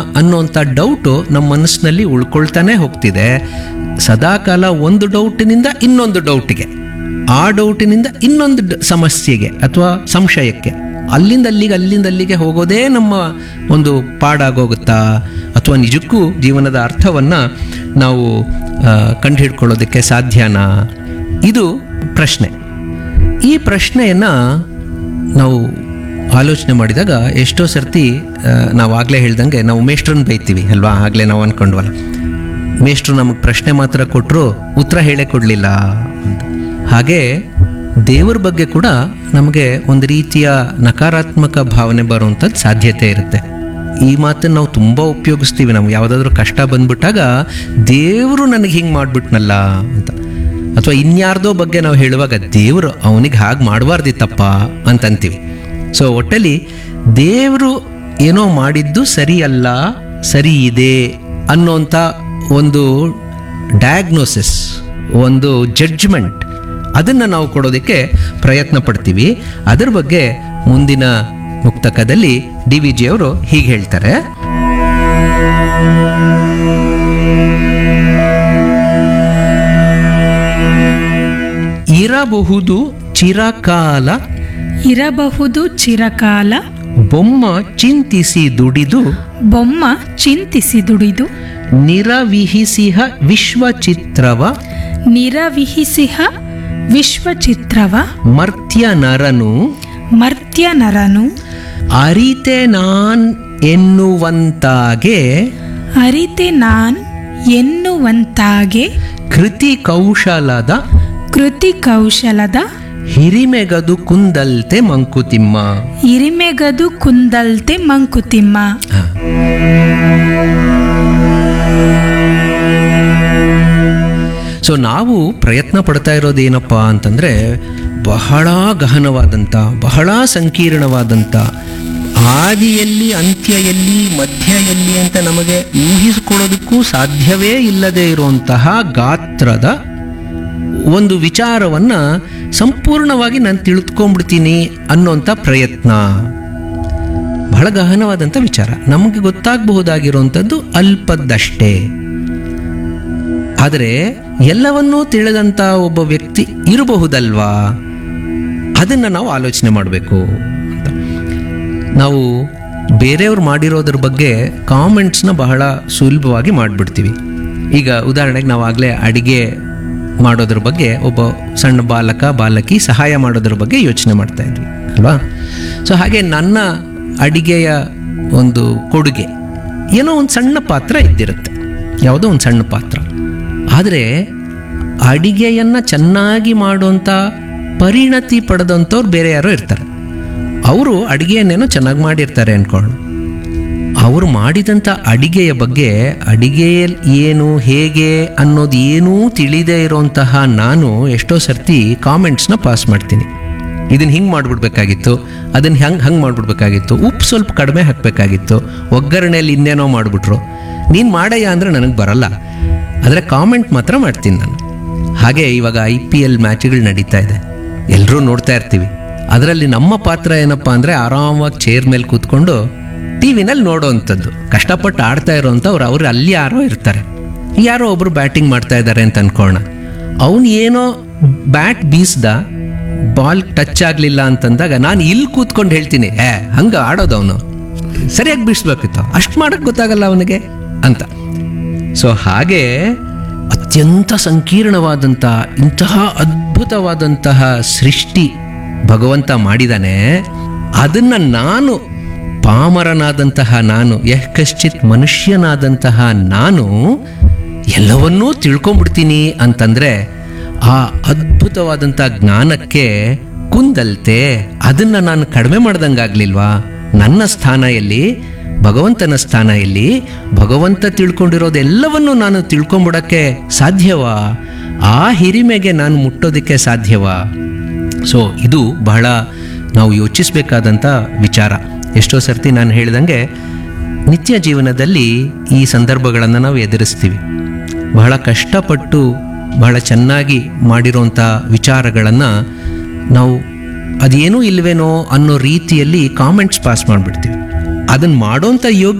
ಅನ್ನೋಂಥ ಡೌಟು ನಮ್ಮ ಮನಸ್ಸಿನಲ್ಲಿ ಉಳ್ಕೊಳ್ತಾನೆ ಹೋಗ್ತಿದೆ ಸದಾಕಾಲ ಒಂದು ಡೌಟಿನಿಂದ ಇನ್ನೊಂದು ಡೌಟಿಗೆ ಆ ಡೌಟಿನಿಂದ ಇನ್ನೊಂದು ಡ- ಸಮಸ್ಯೆಗೆ ಅಥವಾ ಸಂಶಯಕ್ಕೆ ಅಲ್ಲಿಂದ ಅಲ್ಲಿಗೆ ಅಲ್ಲಿಂದ ಅಲ್ಲಿಗೆ ಹೋಗೋದೇ ನಮ್ಮ ಒಂದು ಪಾಡಾಗೋಗುತ್ತಾ ಅಥವಾ ನಿಜಕ್ಕೂ ಜೀವನದ ಅರ್ಥವನ್ನು ನಾವು ಆ, ಕಂಡುಹಿಡ್ಕೊಳ್ಳೋದಕ್ಕೆ ಸಾಧ್ಯನಾ ಇದು ಪ್ರಶ್ನೆ ಈ ಪ್ರಶ್ನೆಯನ್ನು ನಾವು ಆಲೋಚನೆ ಮಾಡಿದಾಗ ಎಷ್ಟೋ ಸರ್ತಿ ಆ, ನಾವು ಆಗಲೇ ಹೇಳ್ದಂಗೆ ನಾವು ಮೇಷ್ಟ್ರನ್ನ ಬೈತೀವಿ ಅಲ್ವಾ ಆಗಲೇ ನಾವು ಅಂದ್ಕೊಂಡ್ವಲ್ಲ ಮೇಷ್ಟ್ರು ನಮಗೆ ಪ್ರಶ್ನೆ ಮಾತ್ರ ಕೊಟ್ಟರು ಉತ್ತರ ಹೇಳೇ ಕೊಡಲಿಲ್ಲ ಅಂತ ಹಾಗೆ ದೇವರ ಬಗ್ಗೆ ಕೂಡ ನಮಗೆ ಒಂದು ರೀತಿಯ ನಕಾರಾತ್ಮಕ ಭಾವನೆ ಬರುವಂಥದ್ದು ಸಾಧ್ಯತೆ ಇರುತ್ತೆ ಈ ಮಾತನ್ನು ನಾವು ತುಂಬ ಉಪಯೋಗಿಸ್ತೀವಿ ನಮ್ಗೆ ಯಾವುದಾದ್ರೂ ಕಷ್ಟ ಬಂದ್ಬಿಟ್ಟಾಗ ದೇವರು ನನಗೆ ಹಿಂಗೆ ಮಾಡಿಬಿಟ್ನಲ್ಲ ಅಂತ ಅಥವಾ ಇನ್ಯಾರ್ದೋ ಬಗ್ಗೆ ನಾವು ಹೇಳುವಾಗ ದೇವರು ಅವನಿಗೆ ಹಾಗೆ ಮಾಡಬಾರ್ದಿತ್ತಪ್ಪ ಅಂತಂತೀವಿ ಸೊ ಒಟ್ಟಲ್ಲಿ ದೇವರು ಏನೋ ಮಾಡಿದ್ದು ಸರಿ ಅಲ್ಲ ಸರಿ ಇದೆ ಅನ್ನೋಂಥ ಒಂದು ಡಯಾಗ್ನೋಸಿಸ್ ಒಂದು ಜಡ್ಜ್ಮೆಂಟ್ ಅದನ್ನು ನಾವು ಕೊಡೋದಕ್ಕೆ ಪ್ರಯತ್ನ ಪಡ್ತೀವಿ ಅದರ ಬಗ್ಗೆ ಮುಂದಿನ ಮುಕ್ತಕದಲ್ಲಿ ಡಿ ವಿ ಜಿ ಅವರು ಹೀಗೆ ಹೇಳ್ತಾರೆ ಇರಬಹುದು ಚಿರಕಾಲ ಇರಬಹುದು ಚಿರಕಾಲ ಬೊಮ್ಮ ಚಿಂತಿಸಿ ದುಡಿದು ಬೊಮ್ಮ ಚಿಂತಿಸಿ ದುಡಿದು ನಿರವಿಹಿಸಿಹ ವಿಶ್ವಚಿತ್ರವ ನಿರವಿಹಿಸಿಹ ವಿಶ್ವಚಿತ್ರವ ಮರ್ತ್ಯ ನರನು ಮರ್ತ್ಯ ನರನು ಅರಿತೆ ನಾನ್ ಎನ್ನುವಂತಾಗೆ ಅರಿತೆ ನಾನ್ ಎನ್ನುವಂತಾಗೆ ಕೃತಿ ಕೌಶಲದ ಕೃತಿ ಕೌಶಲದ ಹಿರಿಮೆಗದು ಕುಂದಲ್ತೆ ಮಂಕುತಿಮ್ಮ ಇರಿಮೆಗದು ಕುಂದಲ್ತೆ ಮಂಕುತಿಮ್ಮ ಸೊ ನಾವು ಪ್ರಯತ್ನ ಪಡ್ತಾ ಇರೋದೇನಪ್ಪ ಅಂತಂದರೆ ಬಹಳ ಗಹನವಾದಂಥ ಬಹಳ ಸಂಕೀರ್ಣವಾದಂಥ ಆದಿಯಲ್ಲಿ ಅಂತ್ಯ ಎಲ್ಲಿ ಮಧ್ಯ ಎಲ್ಲಿ ಅಂತ ನಮಗೆ ಊಹಿಸಿಕೊಳ್ಳೋದಕ್ಕೂ ಸಾಧ್ಯವೇ ಇಲ್ಲದೆ ಇರುವಂತಹ ಗಾತ್ರದ ಒಂದು ವಿಚಾರವನ್ನು ಸಂಪೂರ್ಣವಾಗಿ ನಾನು ತಿಳ್ಕೊಂಡ್ಬಿಡ್ತೀನಿ ಅನ್ನೋಂಥ ಪ್ರಯತ್ನ ಬಹಳ ಗಹನವಾದಂಥ ವಿಚಾರ ನಮಗೆ ಗೊತ್ತಾಗಬಹುದಾಗಿರುವಂಥದ್ದು ಅಲ್ಪದ್ದಷ್ಟೇ ಆದರೆ ಎಲ್ಲವನ್ನೂ ತಿಳಿದಂಥ ಒಬ್ಬ ವ್ಯಕ್ತಿ ಇರಬಹುದಲ್ವಾ ಅದನ್ನು ನಾವು ಆಲೋಚನೆ ಮಾಡಬೇಕು ಅಂತ ನಾವು ಬೇರೆಯವ್ರು ಮಾಡಿರೋದ್ರ ಬಗ್ಗೆ ಕಾಮೆಂಟ್ಸ್ನ ಬಹಳ ಸುಲಭವಾಗಿ ಮಾಡಿಬಿಡ್ತೀವಿ ಈಗ ಉದಾಹರಣೆಗೆ ನಾವು ಆಗಲೇ ಅಡಿಗೆ ಮಾಡೋದ್ರ ಬಗ್ಗೆ ಒಬ್ಬ ಸಣ್ಣ ಬಾಲಕ ಬಾಲಕಿ ಸಹಾಯ ಮಾಡೋದ್ರ ಬಗ್ಗೆ ಯೋಚನೆ ಮಾಡ್ತಾ ಇದ್ವಿ ಅಲ್ವಾ ಸೊ ಹಾಗೆ ನನ್ನ ಅಡಿಗೆಯ ಒಂದು ಕೊಡುಗೆ ಏನೋ ಒಂದು ಸಣ್ಣ ಪಾತ್ರ ಇದ್ದಿರುತ್ತೆ ಯಾವುದೋ ಒಂದು ಸಣ್ಣ ಪಾತ್ರ ಆದರೆ ಅಡಿಗೆಯನ್ನು ಚೆನ್ನಾಗಿ ಮಾಡುವಂಥ ಪರಿಣತಿ ಪಡೆದಂಥವ್ರು ಬೇರೆ ಯಾರೋ ಇರ್ತಾರೆ ಅವರು ಅಡಿಗೆಯನ್ನೇನೋ ಚೆನ್ನಾಗಿ ಮಾಡಿರ್ತಾರೆ ಅನ್ಕೊಳ್ಳೋಣ ಅವರು ಮಾಡಿದಂಥ ಅಡಿಗೆಯ ಬಗ್ಗೆ ಅಡಿಗೆಯಲ್ಲಿ ಏನು ಹೇಗೆ ಅನ್ನೋದು ಏನೂ ತಿಳಿದೇ ಇರೋಂತಹ ನಾನು ಎಷ್ಟೋ ಸರ್ತಿ ಕಾಮೆಂಟ್ಸ್ನ ಪಾಸ್ ಮಾಡ್ತೀನಿ ಇದನ್ನು ಹಿಂಗೆ ಮಾಡಿಬಿಡ್ಬೇಕಾಗಿತ್ತು ಅದನ್ನು ಹೆಂಗೆ ಹಂಗೆ ಮಾಡಿಬಿಡ್ಬೇಕಾಗಿತ್ತು ಉಪ್ಪು ಸ್ವಲ್ಪ ಕಡಿಮೆ ಹಾಕಬೇಕಾಗಿತ್ತು ಒಗ್ಗರಣೆಯಲ್ಲಿ ಇನ್ನೇನೋ ಮಾಡಿಬಿಟ್ರು ನೀನು ಮಾಡಯ್ಯ ಅಂದರೆ ನನಗೆ ಬರಲ್ಲ ಆದರೆ ಕಾಮೆಂಟ್ ಮಾತ್ರ ಮಾಡ್ತೀನಿ ನಾನು ಹಾಗೆ ಇವಾಗ ಐ ಪಿ ಎಲ್ ಮ್ಯಾಚ್ಗಳು ನಡೀತಾ ಇದೆ ಎಲ್ಲರೂ ನೋಡ್ತಾ ಇರ್ತೀವಿ ಅದರಲ್ಲಿ ನಮ್ಮ ಪಾತ್ರ ಏನಪ್ಪ ಅಂದರೆ ಆರಾಮಾಗಿ ಚೇರ್ ಮೇಲೆ ಕೂತ್ಕೊಂಡು ಟಿ ವಿನಲ್ಲಿ ನೋಡೋವಂಥದ್ದು ಕಷ್ಟಪಟ್ಟು ಆಡ್ತಾ ಇರೋವಂಥವ್ರು ಅವ್ರು ಅಲ್ಲಿ ಯಾರೋ ಇರ್ತಾರೆ ಯಾರೋ ಒಬ್ರು ಬ್ಯಾಟಿಂಗ್ ಮಾಡ್ತಾ ಇದ್ದಾರೆ ಅಂತ ಅನ್ಕೋಣ ಅವನು ಏನೋ ಬ್ಯಾಟ್ ಬೀಸ್ದ ಬಾಲ್ ಟಚ್ ಆಗಲಿಲ್ಲ ಅಂತಂದಾಗ ನಾನು ಇಲ್ಲಿ ಕೂತ್ಕೊಂಡು ಹೇಳ್ತೀನಿ ಏ ಹಂಗೆ ಆಡೋದು ಅವನು ಸರಿಯಾಗಿ ಬೀಸ್ಬೇಕಿತ್ತು ಅಷ್ಟು ಮಾಡಕ್ಕೆ ಗೊತ್ತಾಗಲ್ಲ ಅವನಿಗೆ ಅಂತ ಸೊ ಹಾಗೆ ಅತ್ಯಂತ ಸಂಕೀರ್ಣವಾದಂಥ ಇಂತಹ ಅದ್ಭುತವಾದಂತಹ ಸೃಷ್ಟಿ ಭಗವಂತ ಮಾಡಿದಾನೆ ಅದನ್ನು ನಾನು ಪಾಮರನಾದಂತಹ ನಾನು ಯಹ್ ಕಶ್ಚಿತ್ ಮನುಷ್ಯನಾದಂತಹ ನಾನು ಎಲ್ಲವನ್ನೂ ತಿಳ್ಕೊಂಬಿಡ್ತೀನಿ ಅಂತಂದ್ರೆ ಆ ಅದ್ಭುತವಾದಂಥ ಜ್ಞಾನಕ್ಕೆ ಕುಂದಲ್ತೆ ಅದನ್ನ ನಾನು ಕಡಿಮೆ ಮಾಡ್ದಂಗಾಗ್ಲಿಲ್ವಾ ನನ್ನ ಸ್ಥಾನ ಎಲ್ಲಿ ಭಗವಂತನ ಸ್ಥಾನ ಎಲ್ಲಿ ಭಗವಂತ ತಿಳ್ಕೊಂಡಿರೋದೆಲ್ಲವನ್ನು ನಾನು ತಿಳ್ಕೊಂಬಿಡಕ್ಕೆ ಸಾಧ್ಯವಾ ಆ ಹಿರಿಮೆಗೆ ನಾನು ಮುಟ್ಟೋದಕ್ಕೆ ಸಾಧ್ಯವಾ ಸೊ ಇದು ಬಹಳ ನಾವು ಯೋಚಿಸಬೇಕಾದಂಥ ವಿಚಾರ ಎಷ್ಟೋ ಸರ್ತಿ ನಾನು ಹೇಳ್ದಂಗೆ ನಿತ್ಯ ಜೀವನದಲ್ಲಿ ಈ ಸಂದರ್ಭಗಳನ್ನು ನಾವು ಎದುರಿಸ್ತೀವಿ ಬಹಳ ಕಷ್ಟಪಟ್ಟು ಬಹಳ ಚೆನ್ನಾಗಿ ಮಾಡಿರೋಂಥ ವಿಚಾರಗಳನ್ನು ನಾವು ಅದೇನೂ ಇಲ್ವೇನೋ ಅನ್ನೋ ರೀತಿಯಲ್ಲಿ ಕಾಮೆಂಟ್ಸ್ ಪಾಸ್ ಮಾಡಿಬಿಡ್ತೀವಿ ಅದನ್ನು ಮಾಡೋಂಥ ಯೋಗ್ಯ